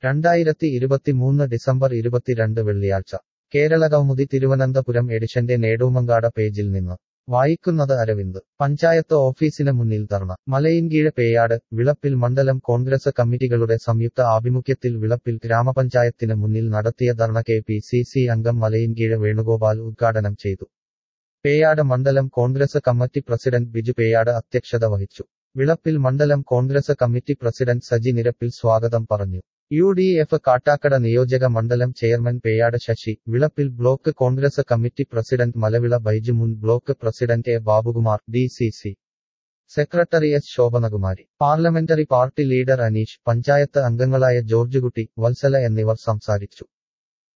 രണ്ടായിരത്തി ഇരുപത്തിമൂന്ന് ഡിസംബർ ഇരുപത്തിരണ്ട് വെള്ളിയാഴ്ച കേരളകൗമുദി തിരുവനന്തപുരം എഡിഷന്റെ നേടൂമങ്കാട പേജിൽ നിന്ന് വായിക്കുന്നത് അരവിന്ദ് പഞ്ചായത്ത് ഓഫീസിന് മുന്നിൽ ധർണ മലയിൻകീഴ് പേയാട് വിളപ്പിൽ മണ്ഡലം കോൺഗ്രസ് കമ്മിറ്റികളുടെ സംയുക്ത ആഭിമുഖ്യത്തിൽ വിളപ്പിൽ ഗ്രാമപഞ്ചായത്തിന് മുന്നിൽ നടത്തിയ dharna K P C C അംഗം മലയിൻകീഴ് വേണുഗോപാൽ ഉദ്ഘാടനം ചെയ്തു പേയാട് മണ്ഡലം Congress committee president Biju Peyad അധ്യക്ഷത വഹിച്ചു വിളപ്പിൽ മണ്ഡലം Congress committee president Saji Nirappil സ്വാഗതം പറഞ്ഞു യു ഡി എഫ് കാട്ടാക്കട നിയോജക മണ്ഡലം chairman Peyad Sasi Vilappil block Congress committee president Malavila Baiju മുൻ block president A Babukumar D C C secretary S Shobhanakumari parliamentary party leader Aneesh panchayat അംഗങ്ങളായ ജോർജുകുട്ടി വത്സല എന്നിവർ സംസാരിച്ചു